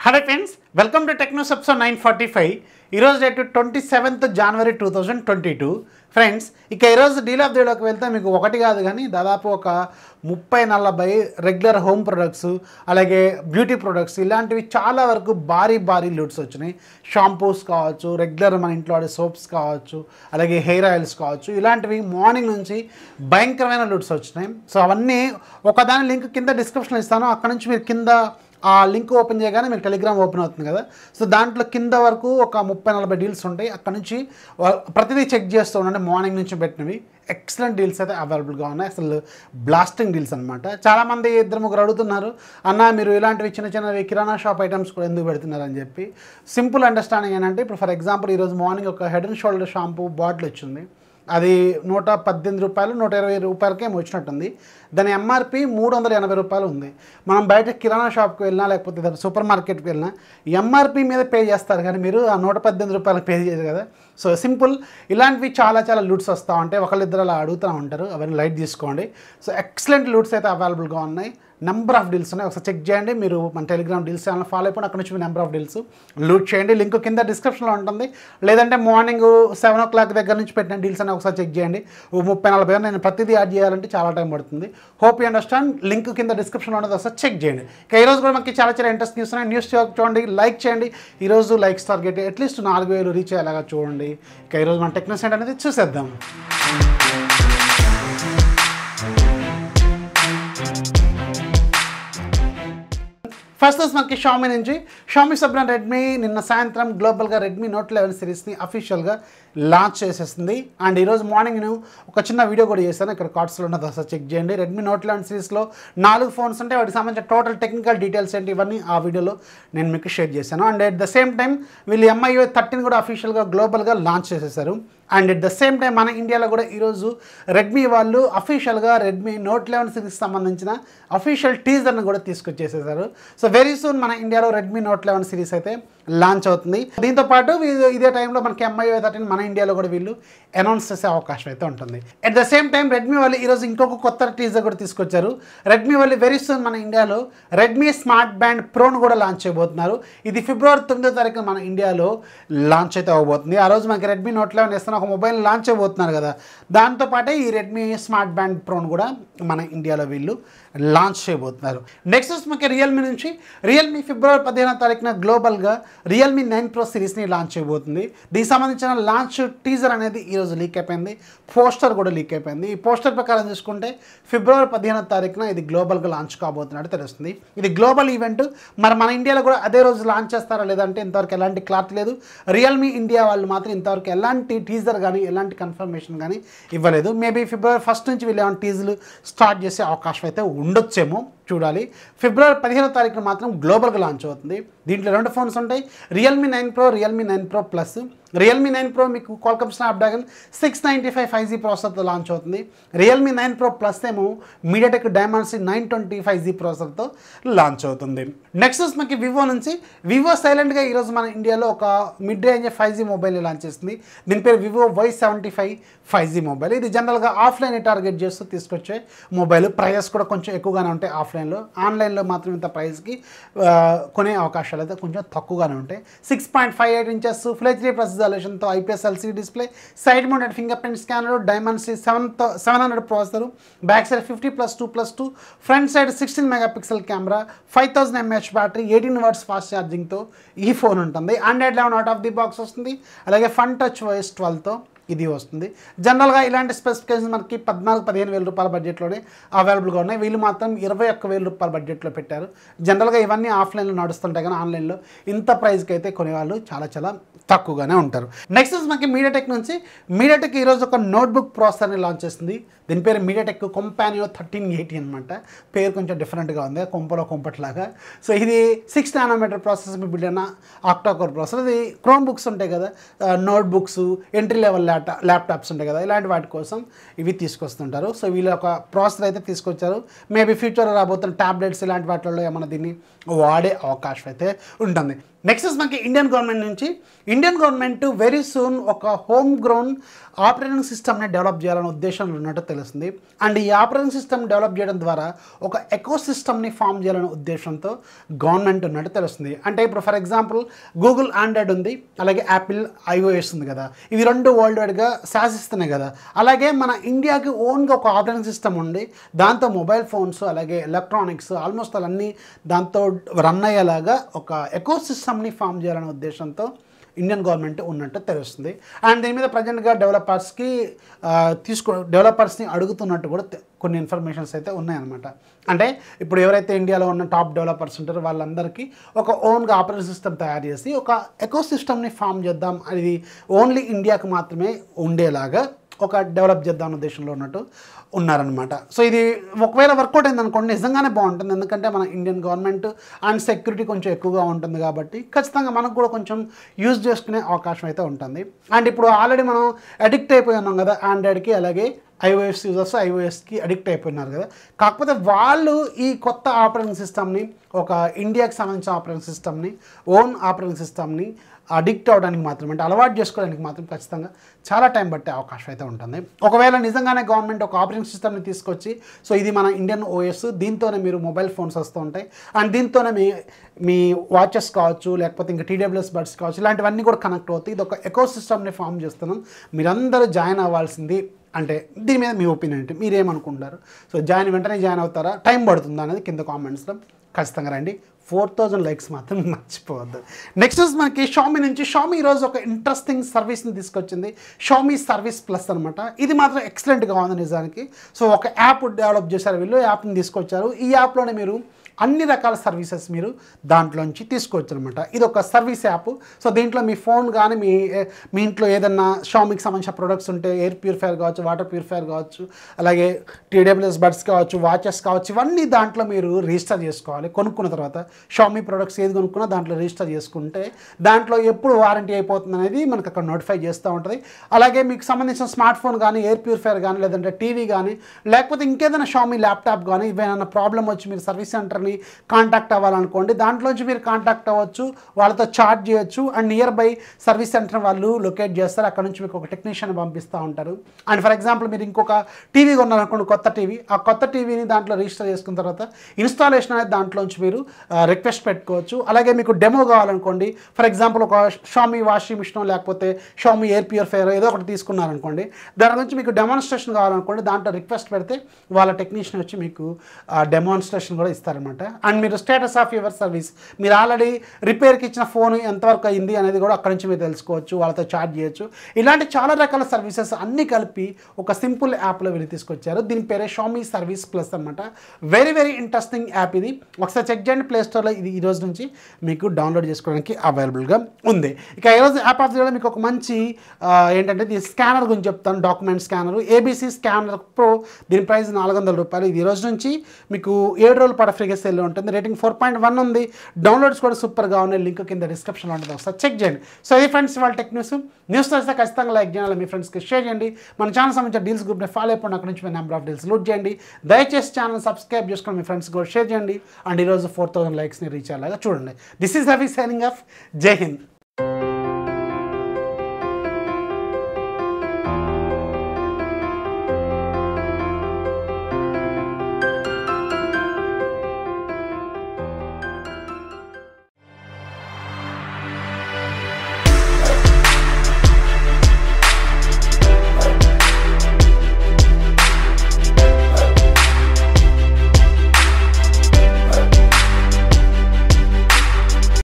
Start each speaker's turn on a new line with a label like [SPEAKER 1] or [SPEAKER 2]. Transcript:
[SPEAKER 1] hello friends welcome to techno సబ్సో nine forty five ఈరోజు date twenty seventh January two thousand twenty two friends ఇక ఈరోజు deal of డేలోకి వెళ్తే మీకు ఒకటి కాదు కానీ దాదాపు ఒక ముప్పై నలభై రెగ్యులర్ హోమ్ ప్రొడక్ట్స్ అలాగే బ్యూటీ ప్రొడక్ట్స్ ఇలాంటివి చాలా వరకు భారీ భారీ లూట్స్ వచ్చినాయి షాంపూస్ కావచ్చు రెగ్యులర్ మన ఇంట్లో వాడే సోప్స్ కావచ్చు అలాగే హెయిర్ ఆయిల్స్ కావచ్చు ఇలాంటివి మార్నింగ్ నుంచి భయంకరమైన లూట్స్ వచ్చినాయి సో అవన్నీ ఒకదాని లింక్ కింద డిస్క్రిప్షన్లో ఇస్తాను అక్కడ నుంచి మీరు కింద ఆ లింక్ ఓపెన్ చేయగానే మీకు టెలిగ్రామ్ ఓపెన్ అవుతుంది కదా సో దాంట్లో కింద వరకు ఒక ముప్పై నలభై డీల్స్ ఉంటాయి అక్కడ నుంచి వా- ప్రతిదీ చెక్ చేస్తూ ఉండండి మార్నింగ్ నుంచి పెట్టినవి ఎక్సలెంట్ డీల్స్ అయితే అవైలబుల్గా ఉన్నాయి అసలు బ్లాస్టింగ్ డీల్స్ అనమాట చాలామంది ఇద్దరు ముగ్గురు అడుగుతున్నారు అన్న మీరు ఇలాంటివి చిన్న చిన్నవి కిరాణా షాప్ ఐటమ్స్ కూడా ఎందుకు పెడుతున్నారు అని చెప్పి సింపుల్ అండర్స్టాండింగ్ ఏంటంటే ఇప్పుడు ఫర్ ఎగ్జాంపుల్ ఈరోజు మార్నింగ్ ఒక head and shoulder shampoo bottle వచ్చింది అది నూట పద్దెనిమిది రూపాయలు నూట ఇరవై రూపాయలకే ఏమో వచ్చినట్టుంది దాని ఎంఆర్పి మూడు వందల ఎనభై రూపాయలు ఉంది మనం బయట కిరాణా షాప్కి వెళ్ళినా లేకపోతే ఏదైనా సూపర్ మార్కెట్కి వెళ్ళినా ఎంఆర్పి మీద పే చేస్తారు కానీ మీరు ఆ నూట పద్దెనిమిది రూపాయలు పే చేయరు కదా సో సింపుల్ ఇలాంటివి చాలా చాలా లూట్స్ వస్తూ ఉంటాయి ఒకళ్ళిద్దరు అలా అడుగుతూ ఉంటారు అవన్నీ లైట్ తీసుకోండి సో ఎక్సలెంట్ లూట్స్ అయితే అవైలబుల్గా ఉన్నాయి నెంబర్ ఆఫ్ డీల్స్ ఉన్నాయి ఒకసారి చెక్ చేయండి మీరు మన టెలిగ్రామ్ డీల్స్ ఛానల్ ఫాలో అయిపోయి అక్కడ నుంచి నెంబర్ ఆఫ్ డీల్స్ లూట్ చేయండి లింక్ కింద డిస్క్రిప్షన్లో ఉంటుంది లేదంటే మార్నింగ్ సెవెన్ ఓ క్లాక్ దగ్గర నుంచి పెట్టిన డీల్స్ అని ఒకసారి చెక్ చేయండి ఓ ముప్పై నలభై నేను ప్రతిదీ యాడ్ చేయాలంటే చాలా టైం పడుతుంది హోప్ యూ అండర్స్టాండ్ లింక్ కింద డిస్క్రిప్షన్లో ఉన్నది ఒకసారి చెక్ చేయండి ఇక ఈరోజు కూడా మనకి చాలా చాలా ఇంట్రెస్ట్ న్యూస్ ఉన్నాయి న్యూస్ చూడండి లైక్ చేయండి ఈరోజు లైక్స్ టార్గెట్ అట్లీస్ట్ నాలుగు వేలు రీచ్ అయ్యేలాగా చూడండి ఇక ఈరోజు మన టెక్నో సెంటర్ అనేది చూసేద్దాం ఫస్ట్ వచ్చి మనకి షామీ నుంచి షామీ సబ్రాన్ రెడ్మీ నిన్న సాయంత్రం గ్లోబల్గా రెడ్మీ నోట్ లెవెన్ సిరీస్ని అఫీషియల్గా లాంచ్ చేసేసింది అండ్ ఈరోజు మార్నింగ్ నేను ఒక చిన్న వీడియో కూడా చేశాను ఇక్కడ కార్డ్స్లో ఉన్నది ఒకసారి చెక్ చేయండి రెడ్మీ నోట్ లెవెన్ సిరీస్లో నాలుగు ఫోన్స్ ఉంటాయి వాటికి సంబంధించిన టోటల్ టెక్నికల్ డీటెయిల్స్ ఏంటి ఇవన్నీ ఆ వీడియోలో నేను మీకు షేర్ చేశాను and at the same time వీళ్ళు ఎంఐ థర్టీన్ కూడా అఫీషియల్గా గ్లోబల్గా లాంచ్ చేసేసారు and at the same time మన ఇండియాలో కూడా ఈరోజు రెడ్మీ వాళ్ళు అఫీషియల్గా రెడ్మీ నోట్ లెవెన్ సిరీస్ సంబంధించిన అఫీషియల్ టీజర్ని కూడా తీసుకొచ్చేసేసారు సో వెరీ సూన్ మన ఇండియాలో రెడ్మీ నోట్ లెవెన్ సిరీస్ అయితే లాంచ్ అవుతుంది దీంతో పాటు వీ- ఇదే టైంలో మనకి ఎంఐ థర్టీన్ మన ఇండియాలో కూడా వీళ్ళు అనౌన్స్ చేసే అవకాశం అయితే ఉంటుంది at the same time Redmi వాళ్ళు ఈరోజు ఇంకొక కొత్త టీజర్ కూడా తీసుకొచ్చారు రెడ్మీ వాళ్ళు వెరీ సూన్ మన ఇండియాలో రెడ్మీ స్మార్ట్ బ్యాండ్ ప్రోను కూడా లాంచ్ చేయబోతున్నారు ఇది ఫిబ్రవరి తొమ్మిదో తారీఖున మన ఇండియాలో లాంచ్ అయితే అవ్వబోతుంది ఆ రోజు మనకి రెడ్మీ నోట్ లెవెన్ ఇస్తున్న ఒక మొబైల్ లాంచ్ అయిపోతున్నారు కదా దాంతో పాటే ఈ రెడ్మీ స్మార్ట్ బ్యాండ్ ప్రోను కూడా మన ఇండియాలో వీళ్ళు లాంచ్ చేయబోతున్నారు నెక్స్ట్ వచ్చి మనకి రియల్మీ నుంచి రియల్మీ ఫిబ్రవరి పదిహేనో తారీఖున గ్లోబల్గా రియల్మీ నైన్ ప్రో సిరీస్ని లాంచ్ చేయబోతుంది దీనికి సంబంధించిన లాంచ్ టీజర్ అనేది ఈరోజు లీక్ అయిపోయింది పోస్టర్ కూడా లీక్ అయిపోయింది ఈ పోస్టర్ ప్రకారం చూసుకుంటే ఫిబ్రవరి పదిహేనో తారీఖున ఇది గ్లోబల్గా లాంచ్ కాబోతున్నట్టు తెలుస్తుంది ఇది గ్లోబల్ ఈవెంట్ మరి మన ఇండియాలో కూడా అదే రోజు లాంచ్ చేస్తారా లేదంటే ఇంతవరకు ఎలాంటి క్లారిటీ లేదు రియల్మీ ఇండియా వాళ్ళు మాత్రం ఇంతవరకు ఎలాంటి టీజర్ కానీ ఎలాంటి కన్ఫర్మేషన్ కానీ ఇవ్వలేదు మేబీ ఫిబ్రవరి ఫస్ట్ నుంచి వీళ్ళు ఏమైనా టీజర్లు స్టార్ట్ చేసే అవకాశం అయితే ఉండొచ్చేమో చూడాలి ఫిబ్రవరి పదిహేనో తారీఖున మాత్రం గ్లోబల్గా లాంచ్ అవుతుంది దీంట్లో రెండు ఫోన్స్ ఉంటాయి Realme nine pro Realme nine pro plus Realme nine pro మీకు Qualcomm Snapdragon six ninety five five G ప్రాసెసర్తో లాంచ్ అవుతుంది రియల్మీ నైన్ ప్రో ప్లస్ ఏమో MediaTek Dimensity nine twenty five G ప్రాసెసర్తో లాంచ్ అవుతుంది నెక్స్ట్ వచ్చి మనకి Vivo నుంచి Vivo సైలెంట్గా ఈరోజు మన ఇండియాలో ఒక mid range five G mobile launch చేస్తుంది దీని పేరు Vivo Y seventy five five G mobile ఇది జనరల్గా ఆఫ్లైన్ టార్గెట్ చేస్తూ తీసుకొచ్చే మొబైల్ ప్రైజెస్ కూడా కొంచెం ఎక్కువగానే ఉంటాయి ఆఫ్లైన్లో ఆన్లైన్లో మాత్రం ఇంత ప్రైస్కి కొనే అవకాశాలు అయితే కొంచెం తక్కువగానే ఉంటాయి six point five eight inches full HD ప్రొసెసర్తో IPS LC display side mounted finger print scanner Dimensity seven seven hundred processor back side fifty plus two plus two front side sixteen mega pixel camera five thousand mAh battery eighteen watts fast ఛార్జింగ్తో ఈ phone ఉంటుంది Android eleven out of the box వస్తుంది అలాగే fun touch voice ట్వెల్వ్తో ఇది వస్తుంది జనరల్గా ఇలాంటి specification మనకి పద్నాలుగు పదిహేను వేల రూపాయల బడ్జెట్లోనే అవైలబుల్గా ఉన్నాయి వీళ్ళు మాత్రం ఇరవై ఒక్క వేల రూపాయల బడ్జెట్లో పెట్టారు జనరల్గా ఇవన్నీ ఆఫ్లైన్లో నడుస్తుంటాయి కానీ ఆన్లైన్లో ఇంత ప్రైస్కి అయితే కొనేవాళ్ళు చాలా చాలా తక్కువగానే ఉంటారు నెక్స్ట్ మనకి మీడియాటెక్ నుంచి మీడియాటెక్ ఈరోజు ఒక నోట్బుక్ ప్రాసెసర్ని లాంచ్ చేస్తుంది దీని పేరు మీడియాటెక్ కొంపానియో థర్టీన్ ఎయిటీ అనమాట పేరు కొంచెం డిఫరెంట్గా ఉంది కొంపలో కొంపట్లాగా సో ఇది సిక్స్ నానోమీటర్ ప్రాసెస్ బిల్డ్ అయిన ఆక్టాకోర్ ప్రాసెసర్ ఇది క్రోమ్ బుక్స్ ఉంటాయి కదా నోట్ బుక్స్ ఎంట్రీ లెవెల్ ల్యాప్టా ల్యాప్టాప్స్ ఉంటాయి కదా ఇలాంటి వాటి కోసం ఇవి తీసుకొస్తుంటారు సో వీళ్ళు ఒక ప్రాసెసర్ అయితే తీసుకొచ్చారు మేబీ ఫ్యూచర్లో రాబోతున్న ట్యాబ్లెట్స్ ఇలాంటి వాటిల్లో ఏమైనా దీన్ని వాడే అవకాశం అయితే ఉంటుంది నెక్స్ట్ మనకి ఇండియన్ గవర్నమెంట్ నుంచి ఇండియన్ గవర్నమెంట్ వెరీ సూన్ ఒక హోమ్ గ్రోన్ ఆపరేటింగ్ సిస్టమ్ని డెవలప్ చేయాలనే ఉద్దేశంలో ఉన్నట్టు తెలుస్తుంది అండ్ ఈ ఆపరేటింగ్ సిస్టమ్ డెవలప్ చేయడం ద్వారా ఒక ఎకో సిస్టమ్ని ఫామ్ చేయాలనే ఉద్దేశంతో గవర్నమెంట్ ఉన్నట్టు తెలుస్తుంది అంటే ఇప్పుడు ఫర్ ఎగ్జాంపుల్ గూగుల్ ఆండ్రాయిడ్ ఉంది అలాగే యాపిల్ ఐఓఎస్ ఉంది కదా ఇవి రెండు వరల్డ్ వైడ్గా శాసిస్తున్నాయి కదా అలాగే మన ఇండియాకి ఓన్గా ఒక ఆపరేటింగ్ సిస్టమ్ ఉంది దాంతో మొబైల్ ఫోన్స్ అలాగే ఎలక్ట్రానిక్స్ ఆల్మోస్ట్ అన్నీ దాంతో రన్ అయ్యేలాగా ఒక ఎకో సిస్టమ్ని ఫామ్ చేయాలనే ఉద్దేశంతో ఇండియన్ గవర్నమెంట్ ఉన్నట్టు తెలుస్తుంది అండ్ దీని మీద ప్రజెంట్గా డెవలపర్స్కి తీసుకో డెవలపర్స్ని అడుగుతున్నట్టు కూడా తె- కొన్ని ఇన్ఫర్మేషన్స్ అయితే ఉన్నాయన్నమాట అంటే ఇప్పుడు ఎవరైతే ఇండియాలో ఉన్న టాప్ డెవలపర్స్ ఉంటారో వాళ్ళందరికీ ఒక ఓన్గా ఆపరేటింగ్ సిస్టమ్ తయారు చేసి ఒక ఎకో సిస్టమ్ని ఫామ్ చేద్దాం అది ఓన్లీ ఇండియాకి మాత్రమే ఉండేలాగా ఒక డెవలప్ చేద్దాం అనే ఉద్దేశంలో ఉన్నట్టు ఉన్నారనమాట సో ఇది ఒకవేళ వర్కౌట్ అయింది అనుకోండి నిజంగానే బాగుంటుంది ఎందుకంటే మన ఇండియన్ గవర్నమెంట్ అండ్ సెక్యూరిటీ కొంచెం ఎక్కువగా ఉంటుంది కాబట్టి ఖచ్చితంగా మనకు కూడా కొంచెం యూజ్ చేసుకునే అవకాశం అయితే ఉంటుంది అండ్ ఇప్పుడు ఆల్రెడీ మనం అడిక్ట్ అయిపోయి ఉన్నాం కదా ఆండ్రాయిడ్కి అలాగే ఐఓఎస్ యూజర్స్ ఐఓఎస్కి అడిక్ట్ అయిపోయినారు కదా కాకపోతే వాళ్ళు ఈ కొత్త ఆపరేటింగ్ సిస్టమ్ని ఒక ఇండియాకి సంబంధించిన ఆపరేటింగ్ సిస్టమ్ని ఓన్ ఆపరేటింగ్ సిస్టమ్ని అడిక్ట్ అవడానికి మాత్రం అంటే అలవాటు చేసుకోవడానికి మాత్రం ఖచ్చితంగా చాలా టైం పట్టే అవకాశం అయితే ఉంటుంది ఒకవేళ నిజంగానే గవర్నమెంట్ ఒక ఆపరేటింగ్ సిస్టమ్ని తీసుకొచ్చి సో ఇది మన ఇండియన్ ఓఎస్ దీంతోనే మీరు మొబైల్ ఫోన్స్ వస్తూ ఉంటాయి అండ్ దీంతోనే మీ మీ వాచెస్ కావచ్చు లేకపోతే ఇంకా టీడబ్ల్యూఎస్ బడ్స్ కావచ్చు ఇలాంటివన్నీ కూడా కనెక్ట్ అవుతాయి ఇది ఒక ఎకో సిస్టమ్ని ఫామ్ చేస్తున్నాం మీరందరూ జాయిన్ అవ్వాల్సింది అంటే దీని మీద మీ ఒపీనియన్ ఏంటి మీరేమనుకుంటారు సో జాయిన్ వెంటనే జాయిన్ అవుతారా టైం పడుతుందా అనేది కింద కామెంట్స్లో ఖచ్చితంగా రండి ఫోర్ థౌజండ్ లైక్స్ మాత్రం మర్చిపోవద్దు నెక్స్ట్ వచ్చి మనకి షామీ నుంచి షామీ ఈరోజు ఒక ఇంట్రెస్టింగ్ సర్వీస్ని తీసుకొచ్చింది షామీ సర్వీస్ ప్లస్ అనమాట ఇది మాత్రం ఎక్సలెంట్గా ఉంది నిజానికి సో ఒక యాప్ డెవలప్ చేశారు వీళ్ళు యాప్ని తీసుకొచ్చారు ఈ యాప్లోనే మీరు అన్ని రకాల సర్వీసెస్ మీరు దాంట్లోంచి తీసుకోవచ్చు అనమాట ఇది ఒక సర్వీస్ యాప్ సో దీంట్లో మీ ఫోన్ కానీ మీ మీ ఇంట్లో ఏదన్నా షామికి సంబంధించిన ప్రొడక్ట్స్ ఉంటే ఎయిర్ ప్యూరిఫైయర్ కావచ్చు వాటర్ ప్యూరిఫైయర్ కావచ్చు అలాగే టీడబ్ల్యూఎస్ బడ్స్ కావచ్చు వాచెస్ కావచ్చు ఇవన్నీ దాంట్లో మీరు రిజిస్టర్ చేసుకోవాలి కొనుక్కున్న తర్వాత షామీ ప్రొడక్ట్స్ ఏది కొనుక్కున్నా దాంట్లో రిజిస్టర్ చేసుకుంటే దాంట్లో ఎప్పుడు వారంటీ అయిపోతుంది అనేది మనకు అక్కడ నోటిఫై చేస్తూ ఉంటుంది అలాగే మీకు సంబంధించిన స్మార్ట్ ఫోన్ కానీ ఎయిర్ ప్యూరిఫైయర్ కానీ లేదంటే టీవీ కానీ లేకపోతే ఇంకేదైనా షామీ ల్యాప్టాప్ కానీ ఏమైనా ప్రాబ్లం వచ్చి మీరు సర్వీస్ సెంటర్ని కాంటాక్ట్ అవ్వాలనుకోండి దాంట్లోంచి మీరు కాంటాక్ట్ అవ్వచ్చు వాళ్ళతో చార్జ్ చేయొచ్చు and near by service center వాళ్ళు లొకేట్ చేస్తారు అక్కడ నుంచి మీకు ఒక టెక్నీషియన్ పంపిస్తూ ఉంటారు అండ్ ఫర్ ఎగ్జాంపుల్ మీరు ఇంకొక టీవీ కొన్నారనుకోండి కొత్త టీవీ ఆ కొత్త టీవీని దాంట్లో రిజిస్టర్ చేసుకున్న తర్వాత ఇన్స్టాలేషన్ అనేది దాంట్లోంచి మీరు రిక్వెస్ట్ పెట్టుకోవచ్చు అలాగే మీకు డెమో కావాలనుకోండి ఫర్ ఎగ్జాంపుల్ ఒక షామీ వాషింగ్ మిషన్ లేకపోతే షామీ ఎయిర్ ప్యూరిఫైయర్ ఏదో ఒకటి తీసుకున్నారనుకోండి దాని గురించి మీకు డెమాన్స్ట్రేషన్ కావాలనుకోండి దాంట్లో రిక్వెస్ట్ పెడితే వాళ్ళ టెక్నీషియన్ వచ్చి మీకు డెమాన్స్ట్రేషన్ కూడా ఇస్తారనమాట అండ్ మీరు స్టేటస్ ఆఫ్ యువర్ సర్వీస్ మీరు ఆల్రెడీ రిపేర్కి ఇచ్చిన ఫోన్ ఎంతవరకు అయింది అనేది కూడా అక్కడి నుంచి మీరు తెలుసుకోవచ్చు వాళ్ళతో చార్జ్ చేయొచ్చు ఇలాంటి చాలా రకాల సర్వీసెస్ అన్నీ కలిపి ఒక సింపుల్ యాప్లో వీళ్ళు తీసుకొచ్చారు దీని పేరే షామీ సర్వీస్ ప్లస్ అనమాట వెరీ వెరీ ఇంట్రెస్టింగ్ యాప్ ఇది ఒకసారి చెక్ చేయండి ప్లే స్టోర్లో ఇది ఈ రోజు నుంచి మీకు డౌన్లోడ్ చేసుకోవడానికి అవైలబుల్గా ఉంది ఇక ఈరోజు యాప్ ఆఫ్ ది మీకు ఒక మంచి ఆ, ఏంటంటే ఇది స్కానర్ గురించి చెప్తాను document scanner ABC scanner pro దీని ప్రైస్ నాలుగు వందల రూపాయలు ఇది ఈ రోజు నుంచి మీకు ఏడు రోజుల పాటు ఫ్రీగా సేల్ ఉంటుంది రేటింగ్ ఫోర్ పాయింట్ వన్ ఉంది డౌన్లోడ్స్ కూడా సూపర్గా ఉన్నాయి లింక్ కింద డిస్క్రిప్షన్లో ఉంటుంది ఒకసారి చెక్ చేయండి సో ఇది ఫ్రెండ్స్ వాళ్ళ టెక్ న్యూస్ న్యూస్ వస్తే ఖచ్చితంగా లైక్ చేయాలి మీ ఫ్రెండ్స్కి షేర్ చేయండి మన ఛానల్ సంబంధించిన డీల్స్ గ్రూప్ని ఫాలో అయిపోండి అక్కడ నుంచి మీ నెంబర్ ఆఫ్ డీల్స్ లూట్ చేయండి దయచేసి ఛానల్ సబ్స్క్రైబ్ చేసుకొని మీ ఫ్రెండ్స్ కూడా షేర్ చేయండి అండ్ ఈరోజు ఫోర్ థౌసండ్ లైక్స్ని రీచ్ అయ్యేలాగా చూడండి దిస్ ఈస్ హవీ సైనింగ్ ఆఫ్ జై హింద్